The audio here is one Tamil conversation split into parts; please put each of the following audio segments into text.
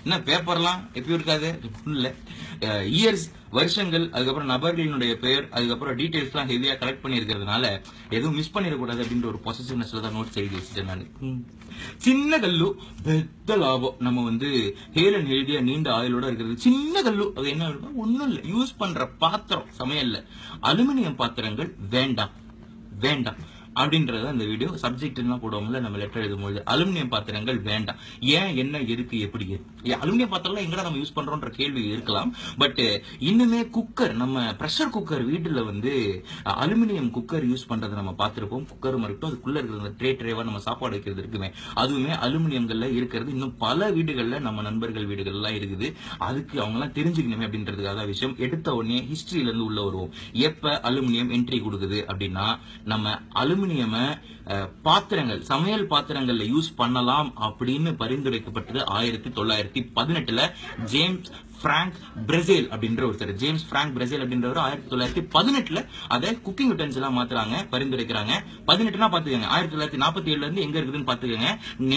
என்ன பேப்பர்லாம் எப்பயும் இருக்காது இல்ல இயர்ஸ் வருஷங்கள் அதுக்கப்புறம் நபர்களினுடைய பெயர் அதுக்கப்புறம் டீடைல்ஸ்லாம் ஹெவியா கலெக்ட் பண்ணி இருக்கிறதுனால எதுவும் மிஸ் பண்ணிடக்கூடாது அப்படின்ற ஒரு பொசிஷனஸ்ல தான் நோட்ஸ் எழுதி வச்சுட்டேன் நான் சின்ன கல்லு பெத்த லாபம் நம்ம வந்து ஹேலன் ஹெல்தியா நீண்ட ஆயுளோட இருக்கிறது சின்ன கல்லு அது என்ன ஒண்ணும் இல்ல யூஸ் பண்ற பாத்திரம் சமையல்ல அலுமினியம் பாத்திரங்கள் வேண்டாம் வேண்டாம் அப்படின்றது அந்த வீடியோ சப்ஜெக்ட் எல்லாம் போடுவோம்ல நம்ம லெட்டர் எழுதும்போது அலுமினியம் பாத்திரங்கள் வேண்டாம் ஏன் என்ன எதுக்கு எப்படி ஏன் அலுமினியம் பாத்திரம்லாம் எங்கடா நம்ம யூஸ் பண்றோம்ன்ற கேள்வி இருக்கலாம் பட் இன்னுமே குக்கர் நம்ம ப்ரெஷர் குக்கர் வீட்டுல வந்து அலுமினியம் குக்கர் யூஸ் பண்றதை நம்ம பார்த்திருப்போம் குக்கர் இருக்கட்டும் அதுக்குள்ள இருக்கிற ட்ரே ட்ரேவா நம்ம சாப்பாடு வைக்கிறது இருக்குமே அதுவுமே அலுமினியங்கள்ல இருக்கிறது இன்னும் பல வீடுகள்ல நம்ம நண்பர்கள் வீடுகள்லாம் இருக்குது அதுக்கு அவங்க எல்லாம் தெரிஞ்சுக்கணுமே அப்படின்றதுக்காக தான் விஷயம் எடுத்த உடனே ஹிஸ்டரியில இருந்து உள்ள வருவோம் எப்ப அலுமினியம் என்ட்ரி கொடுக்குது அப்படின்னா நம்ம அலுமினியம அஹ், பாத்திரங்கள் சமையல் பாத்திரங்கள்ல யூஸ் பண்ணலாம் அப்படின்னு பரிந்துரைக்கப்பட்டது ஆயிரத்தி தொள்ளாயிரத்தி பதினெட்டுல ஜேம்ஸ் பிராங்க் பிரேசில் அப்படின்ற ஒருத்தர் ஜேம்ஸ் பிராங்க் பிரேசில் அப்படின்றவர் ஆயிரத்தி தொள்ளாயிரத்தி பதினெட்டுல அதை குக்கிங் யூட்டன்சிலா மாத்துறாங்க பரிந்துரைக்கிறாங்க பதினெட்டுனா பாத்துக்கோங்க ஆயிரத்தி தொள்ளாயிரத்தி நாற்பத்தி ஏழுல இருந்து எங்க இருக்குதுன்னு பாத்துக்கோங்க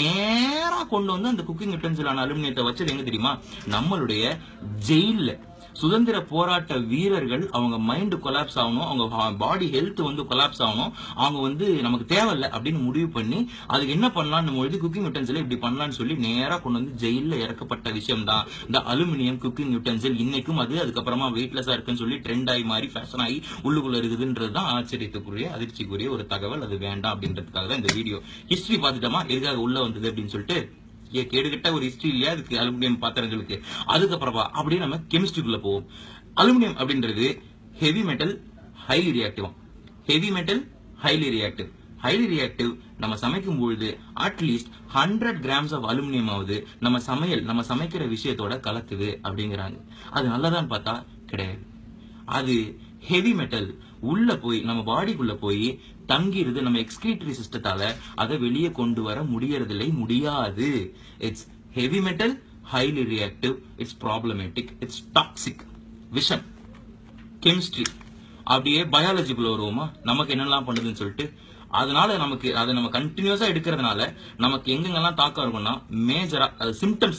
நேரா கொண்டு வந்து அந்த குக்கிங் யூட்டன்சிலான அலுமினியத்தை வச்சது எங்க தெரியுமா நம்மளுடைய ஜெயில்ல சுதந்திர போராட்ட வீரர்கள் அவங்க மைண்ட் கொலாப்ஸ் ஆகணும் அவங்க பாடி ஹெல்த் வந்து கொலாப்ஸ் ஆகணும் அவங்க வந்து நமக்கு தேவையில்லை அப்படின்னு முடிவு பண்ணி அதுக்கு என்ன பண்ணலாம்னு பொழுது குக்கிங் யூட்டன்சில் இப்படி பண்ணலாம்னு சொல்லி நேரா கொண்டு வந்து ஜெயில இறக்கப்பட்ட விஷயம் தான் இந்த அலுமினியம் குக்கிங் யூட்டன்சில் இன்னைக்கும் அது அதுக்கப்புறமா வெயிட்லெஸ்ஸா இருக்குன்னு சொல்லி ட்ரெண்ட் ஆகி மாறி ஃபேஷன் ஆகி உள்ளுக்குள்ள இருக்குதுன்றது தான் ஆச்சரியத்துக்குரிய அதிர்ச்சிக்குரிய ஒரு தகவல் அது வேண்டாம் அப்படின்றதுக்காக தான் இந்த வீடியோ ஹிஸ்டரி பார்த்துட்டோமா எதுக்காக உள்ள வந்தது அப்படின்னு சொல்லிட்டு ஏ கேடுகிட்ட ஒரு ஹிஸ்டரி இல்லையா அதுக்கு அலுமினியம் பாத்திரங்களுக்கு அதுக்கப்புறமா அப்படியே நம்ம கெமிஸ்ட்ரிக்குள்ள போவோம் அலுமினியம் அப்படின்றது heavy metal highly reactive heavy metal highly reactive highly reactive நம்ம சமைக்கும் பொழுது at least hundred grams of aluminium ஆகுது நம்ம சமையல் நம்ம சமைக்கிற விஷயத்தோட கலக்குது அப்படிங்கிறாங்க அது நல்லதான்னு பார்த்தா கிடையாது அது ஹெவி மெட்டல் உள்ள போய் நம்ம பாடிக்குள்ள போய் தங்கிருது நம்ம எக்ஸ்கிரீட்டரி சிஸ்டத்தால அதை வெளியே கொண்டு வர முடியறதில்லை முடியாது it's heavy metal highly reactive it's problematic it's toxic விஷம் கெமிஸ்ட்ரி அப்படியே பயாலஜிக்குள்ள வருவோமா நமக்கு என்னெல்லாம் பண்ணுதுன்னு சொல்லிட்டு அதனால நமக்கு அதை நம்ம கண்டினியூஸா எடுக்கிறதுனால நமக்கு எங்கெங்கெல்லாம் தாக்கம் இருக்கும்னா மேஜரா சிம்டம்ஸ்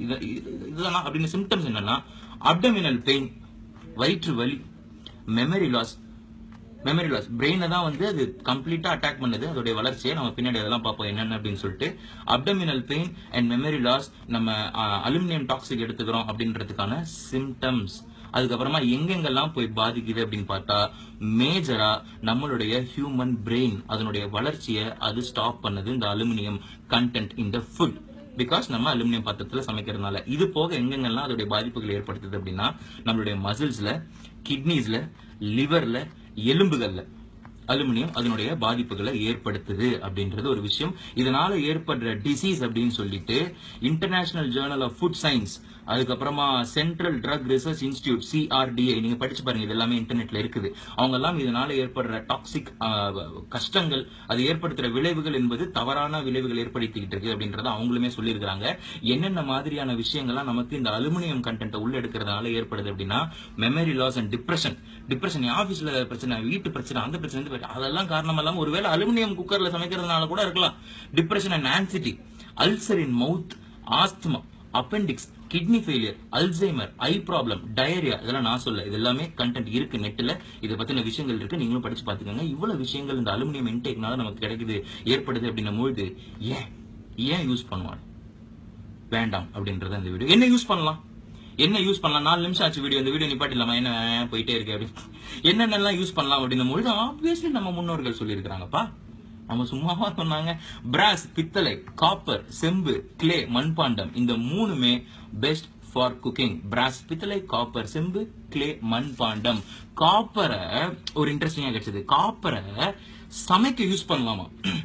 இதுதான் அப்படின்னு சிம்டம்ஸ் என்னன்னா அப்டமினல் பெயின் வயிற்று வலி மெமரி லாஸ் மெமரி லாஸ் பிரெயினை தான் வந்து அது கம்ப்ளீட்டா அட்டாக் பண்ணுது அதோடைய வளர்ச்சியை நம்ம பின்னாடி அதெல்லாம் பார்ப்போம் என்னென்ன அப்படின்னு சொல்லிட்டு abdominal pain and memory loss நம்ம அலுமினியம் டாக்ஸிக் எடுத்துக்கிறோம் அப்படின்றதுக்கான சிம்டம்ஸ் அதுக்கப்புறமா எங்கெங்கெல்லாம் போய் பாதிக்குது அப்படின்னு பார்த்தா மேஜரா நம்மளுடைய ஹியூமன் பிரெயின் அதனுடைய வளர்ச்சியை அது ஸ்டாப் பண்ணுது இந்த அலுமினியம் கண்டென்ட் இந்த ஃபுட் பிகாஸ் நம்ம அலுமினியம் பாத்திரத்துல சமைக்கிறதுனால இது போக எங்கெங்கெல்லாம் அதோடைய பாதிப்புகளை ஏற்படுத்துது அப்படின்னா நம்மளுடைய மசில்ஸ்ல கிட்னிஸ்ல லிவர்ல எலும்புகள்ல அலுமினியம் அதனுடைய பாதிப்புகளை ஏற்படுத்துது அப்படின்றது ஒரு விஷயம் இதனால ஏற்படுற டிசீஸ் அப்படின்னு சொல்லிட்டு international journal of food science அதுக்கப்புறமா central drug research institute CRDI நீங்க படிச்சு பாருங்க இது எல்லாமே இன்டர்நெட்ல இருக்குது அவங்க எல்லாம் இதனால ஏற்படுற டாக்ஸிக் கஷ்டங்கள் அது ஏற்படுத்துற விளைவுகள் என்பது தவறான விளைவுகள் ஏற்படுத்திக்கிட்டு இருக்கு அப்படின்றத அவங்களுமே சொல்லியிருக்காங்க என்னென்ன மாதிரியான விஷயங்கள்லாம் நமக்கு இந்த அலுமினியம் கண்டென்ட் உள்ள எடுக்கிறதுனால ஏற்படுது அப்படின்னா memory loss and depression depression ஆபீஸ்ல பிரச்சனை வீட்டு பிரச்சனை அந்த பிரச்சனை இந்த பிரச்சனை, அதெல்லாம் காரணம் இல்லாம ஒருவேளை அலுமினியம் குக்கர்ல சமைக்கிறதுனால கூட இருக்கலாம் depression and anxiety ulcer in mouth asthma appendix kidney failure Alzheimer eye problem diarrhoea இதெல்லாம் நான் சொல்ல இது எல்லாமே கண்டென்ட் இருக்கு நெட்ல இதை பத்தின விஷயங்கள் இருக்கு நீங்களும் படிச்சு பாத்துக்கோங்க இவ்வளவு விஷயங்கள் இந்த அலுமினியம் இன்டேக்னால நமக்கு கிடைக்குது ஏற்படுது அப்படின்னும் பொழுது ஏன் ஏன் யூஸ் பண்ணுவான் வேண்டாம் அப்படின்றத இந்த வீடியோ என்ன யூஸ் பண்ணலாம் என்ன யூஸ் பண்ணலாம் நாலு நிமிஷம் ஆச்சு வீடியோ இந்த வீடியோ நிப்பாட்டிலாமா என்ன போயிட்டே இருக்கு அப்படி என்னென்னலாம் யூஸ் பண்ணலாம் அப்படின்னும் பொழுது ஆப்வியஸ்லி நம்ம முன்னோர்கள் சொல்லியிருக்கிறாங்கப்பா நம்ம சும்மாவா சொன்னாங்க பிராஸ் பித்தளை காப்பர் செம்பு கிளே மண்பாண்டம் இந்த மூணுமே பெஸ்ட் ஃபார் குக்கிங் பிராஸ் பித்தளை காப்பர் செம்பு கிளே மண்பாண்டம் காப்பரை ஒரு இன்ட்ரெஸ்டிங்கா கிடைச்சது காப்பரை சமைக்க யூஸ் பண்ணலாமா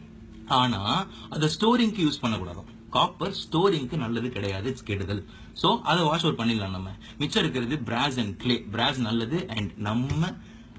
ஆனா அதை ஸ்டோரிங்க்கு யூஸ் பண்ணக்கூடாதாம் காப்பர் ஸ்டோரிங்க்கு நல்லது கிடையாது இட்ஸ் கெடுதல் சோ அதை வாஷ் அவுட் பண்ணிடலாம் நம்ம மிச்சம் இருக்கிறது பிராஸ் அண்ட் கிளே பிராஸ் நல்லது அண்ட் நம்ம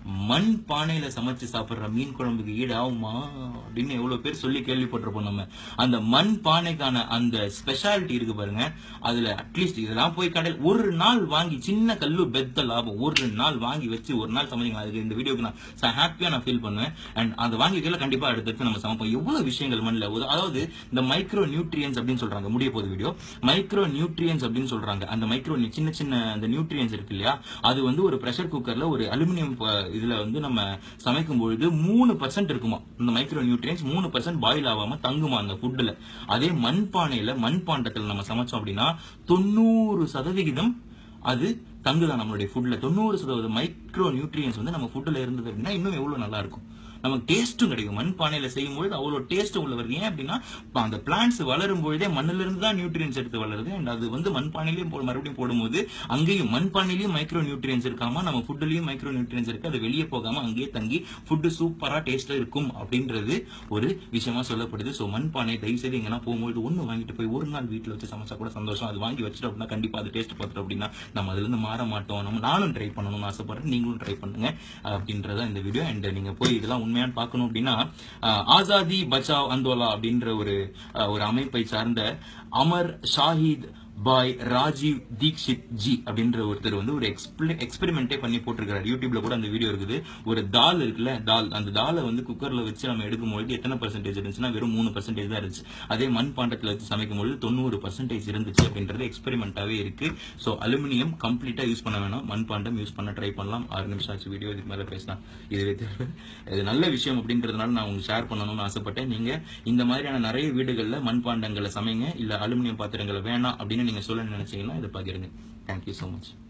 மண் பானையில சமைச்சு சாப்பிடுற மீன் குழம்புக்கு ஈடு ஆகுமா அப்படின்னு எவ்வளவு பேர் சொல்லி கேள்விப்பட்டிருப்போம் நம்ம அந்த மண் பானைக்கான அந்த ஸ்பெஷாலிட்டி இருக்கு பாருங்க அதுல அட்லீஸ்ட் இதெல்லாம் போய் கடையில் ஒரு நாள் வாங்கி சின்ன கல்லு பெத்த லாபம் ஒரு நாள் வாங்கி வச்சு ஒரு நாள் சமைச்சிங்க அதுக்கு இந்த வீடியோக்கு நான் ஹாப்பியா நான் ஃபீல் பண்ணுவேன் அண்ட் அந்த வாங்கி கையில கண்டிப்பா அடுத்தடுத்து நம்ம சமைப்போம் எவ்வளவு விஷயங்கள் மண்ணில் உத- அதாவது இந்த மைக்ரோ நியூட்ரியன்ஸ் அப்படின்னு சொல்றாங்க முடிய போகுது வீடியோ மைக்ரோ நியூட்ரியன்ஸ் அப்படின்னு சொல்றாங்க அந்த மைக்ரோ சின்ன சின்ன அந்த நியூட்ரியன்ஸ் இருக்கு இல்லையா அது வந்து ஒரு பிரஷர் குக்கர்ல ஒரு அலுமினியம் இதுல வந்து நம்ம சமைக்கும் பொழுது மூணு பர்சன்ட் இருக்குமா இந்த மைக்ரோ நியூட்ரியன்ஸ் மூணு பர்சன்ட் பாயில் ஆகாம தங்குமா அந்த ஃபுட்ல அதே மண்பானையில மண்பாண்டத்துல நம்ம சமைச்சோம் அப்படின்னா தொண்ணூறு சதவிகிதம் அது தங்குதான் நம்மளுடைய ஃபுட்ல தொண்ணூறு சதவீதம் மைக்ரோ நியூட்ரியன்ஸ் வந்து நம்ம ஃபுட்ல இருந்தது அப்படின்னா இன்னும் எவ்வளவு நல்லா இருக்கும் நமக்கு டேஸ்ட்டும் கிடைக்கும் மண் பானையில செய்யும் பொழுது அவ்வளவு டேஸ்ட் உள்ள வருது ஏன் அப்படின்னா இப்ப அந்த பிளான்ட்ஸ் வளரும் பொழுதே மண்ணில இருந்து தான் நியூட்ரியன்ஸ் எடுத்து வளருது அண்ட் அது வந்து மண் பானையிலையும் போ- மறுபடியும் போடும்போது அங்கேயும் மண் பானையிலயும் மைக்ரோ நியூட்ரியன்ஸ் இருக்காம நம்ம ஃபுட்லயும் மைக்ரோ நியூட்ரியன்ஸ் இருக்கு அது வெளியே போகாம அங்கேயே தங்கி ஃபுட்டு சூப்பரா டேஸ்டா இருக்கும் அப்படின்றது ஒரு விஷயமா சொல்லப்படுது சோ மண் பானை தயவு செய்து எங்கன்னா போகும்போது ஒண்ணு வாங்கிட்டு போய் ஒரு நாள் வீட்டுல வச்சு சமைச்சா கூட சந்தோஷம் அது வாங்கி வச்சுட்டோம் அப்படின்னா கண்டிப்பா அது டேஸ்ட் பார்த்துட்டோம் அப்படின்னா நம்ம அதுல இருந்து மாற மாட்டோம் நம்ம நானும் ட்ரை பண்ணணும்னு ஆசைப்படுறேன் நீங்களும் ட்ரை பண்ணுங்க அப்படின்றத இந்த வீடியோ அண்ட் நீங்க போய் இதெல்லாம் உண்மையான பார்க்கணும் அப்படின்னா அஹ், ஆசாதி பச்சாவ் அந்தோலா அப்படின்ற ஒரு அஹ், ஒரு அமைப்பை சார்ந்த அமர் ஷாஹித் பாய் ராஜீவ் தீக்ஷித் ஜி அப்படின்ற ஒருத்தர் வந்து ஒரு எக்ஸ்பெரிமெண்டே பண்ணி போட்டிருக்காரு யூடியூப்ல கூட அந்த வீடியோ இருக்குது ஒரு தால் இருக்குல்ல தால் அந்த தாலை வந்து குக்கர்ல வச்சு நம்ம எடுக்கும்போது எத்தனை பர்சன்டேஜ் இருந்துச்சுன்னா வெறும் மூணு பர்சன்டேஜ் தான் இருந்துச்சு அதே மண் பாண்டத்துல வச்சு சமைக்கும் பொழுது தொண்ணூறு பர்சன்டேஜ் இருந்துச்சு அப்படின்றது எக்ஸ்பெரிமெண்டாவே இருக்கு ஸோ அலுமினியம் கம்ப்ளீட்டா யூஸ் பண்ண வேணாம் மண் பாண்டம் யூஸ் பண்ண ட்ரை பண்ணலாம் ஆறு நிமிஷம் ஆச்சு வீடியோ இதுக்கு மேல பேசலாம் இதுவே தேவை இது நல்ல விஷயம் அப்படின்றதுனால நான் உங்களுக்கு ஷேர் பண்ணணும்னு ஆசைப்பட்டேன் நீங்க இந்த மாதிரியான நிறைய வீடுகள்ல மண்பாண்டங்களை சமைங்க இல்ல அலுமினியம் பாத்திரங்களை வேணாம் அப்படின்னு நீங்க சொல்ல நினைச்சீங்கன்னா இதை பகிருங்க தேங்க்யூ so மச்